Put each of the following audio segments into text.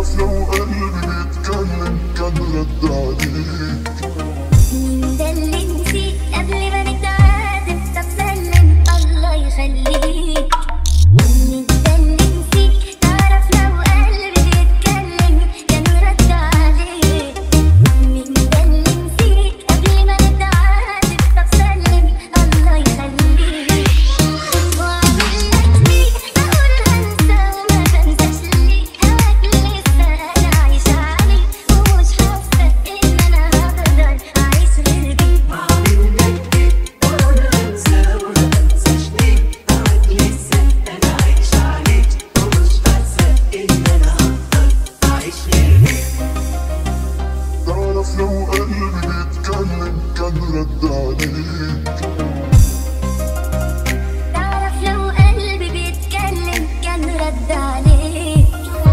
تعرف لو قلبي بيتكلم كان رد عليك مين ده اللي نسيت قبل ما نتعاتب طب سلم الله يخليك مين ده اللي نسيت تعرف لو قلبي بيتكلم كان رد عليك مين ده اللي نسيت قبل ما نتعاتب طب سلم الله يخليك وأعمل لك بيك أقول هنسى وما بنساش ليك هواك لسه أنا عايشة عليك ومش حاسة إن أنا هقدر أعيش غير بيك تعرف لو قلبي بيتكلم كان رد عليك تعرف لو قلبي بيتكلم كان رد عليك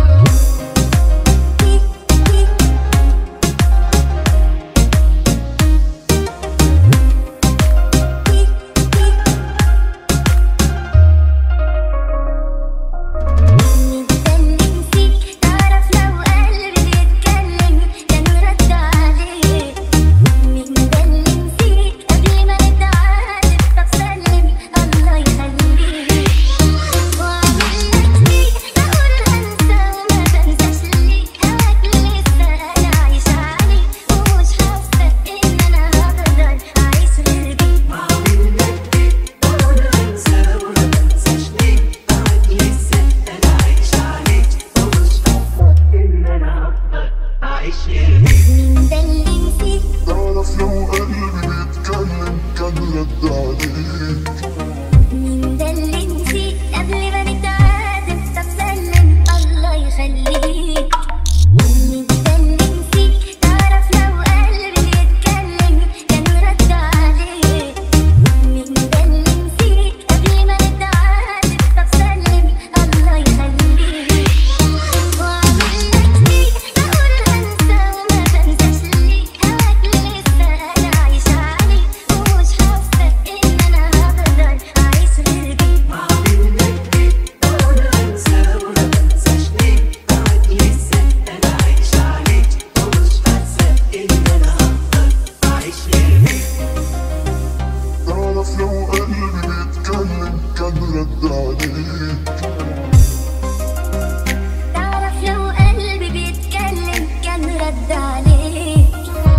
مستني نسيك تعرف لو قلبي بيتكلم كان رد عليك مين ده اللي نسيك قبل ما نتعاتب طب سلم الله يخليك وأعمل لك بيك أقول هنسى وما بنساش ليك هواك لسه أنا عايشة عليك ومش حاسة إن أنا هقدر أعيش غير بيك مين ده اللي نسيك تعرف لو قلبي بيتكلم كان رد عليك مين ده اللي نسيك قبل ما نتعاتب طب سلم الله يخليك مين ده اللي نسيك تعرف لو قلبي بيتكلم كان رد عليك مين ده اللي نسيك قبل ما نتعاتب طب سلم الله يخليك وأعمل لك بيك أقول هنسى وما بنساش ليك هواك لسه أنا عايشة عليك ومش حاسة إن أنا هقدر أعيش غير بيك تعرف لو قلبي بيتكلم كان رد عليك تعرف لو قلبي بيتكلم كان رد عليك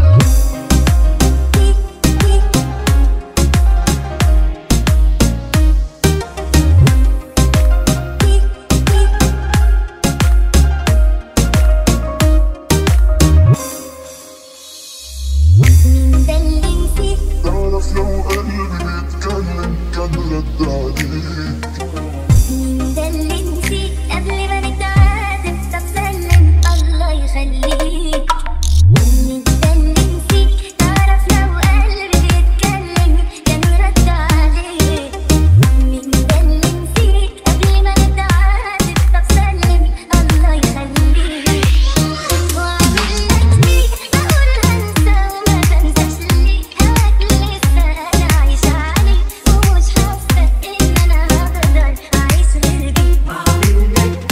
مين ده اللي نسيك تعرف لو قلبي بيتكلم كان رد عليك مين ده اللي نسيك قبل ما نتعاتب طب سلم الله يخليك مين ده اللي نسيك تعرف لو قلبي بيتكلم كان رد عليك مين ده اللي نسيك قبل ما نتعاتب طب سلم الله يخليك وأعمل لك بيك أقول هنسى وما بنساش ليك هواك لسه أنا عايشة عليك ومش حاسة إن أنا هقدر أعيش غير بيك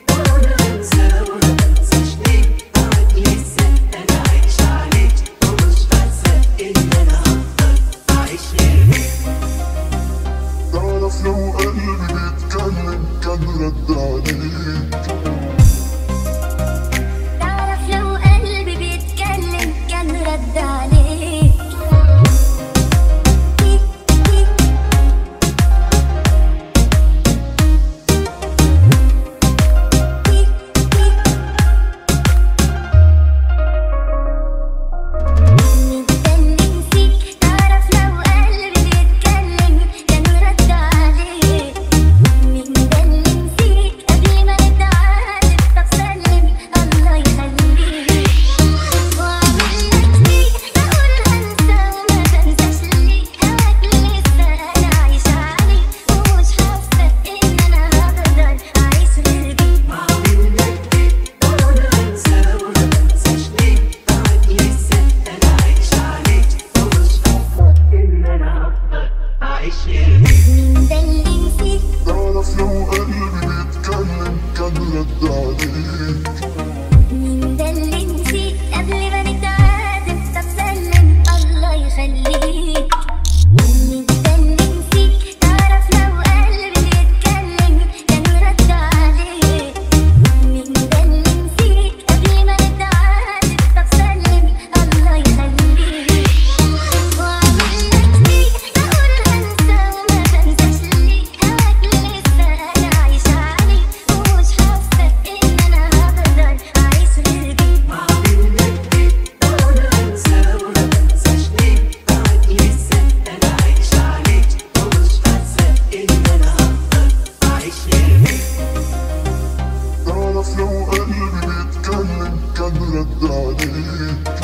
تعرف لو قلبي بيتكلم كان رد عليك تعرف لو قلبي بيتكلم كان رد عليك مستني نسيك تعرف لو قلبي بيتكلم كان رد عليك مين ده اللي نسيك قبل ما نتعاتب تعرف لو قلبي بيتكلم كان رد عليك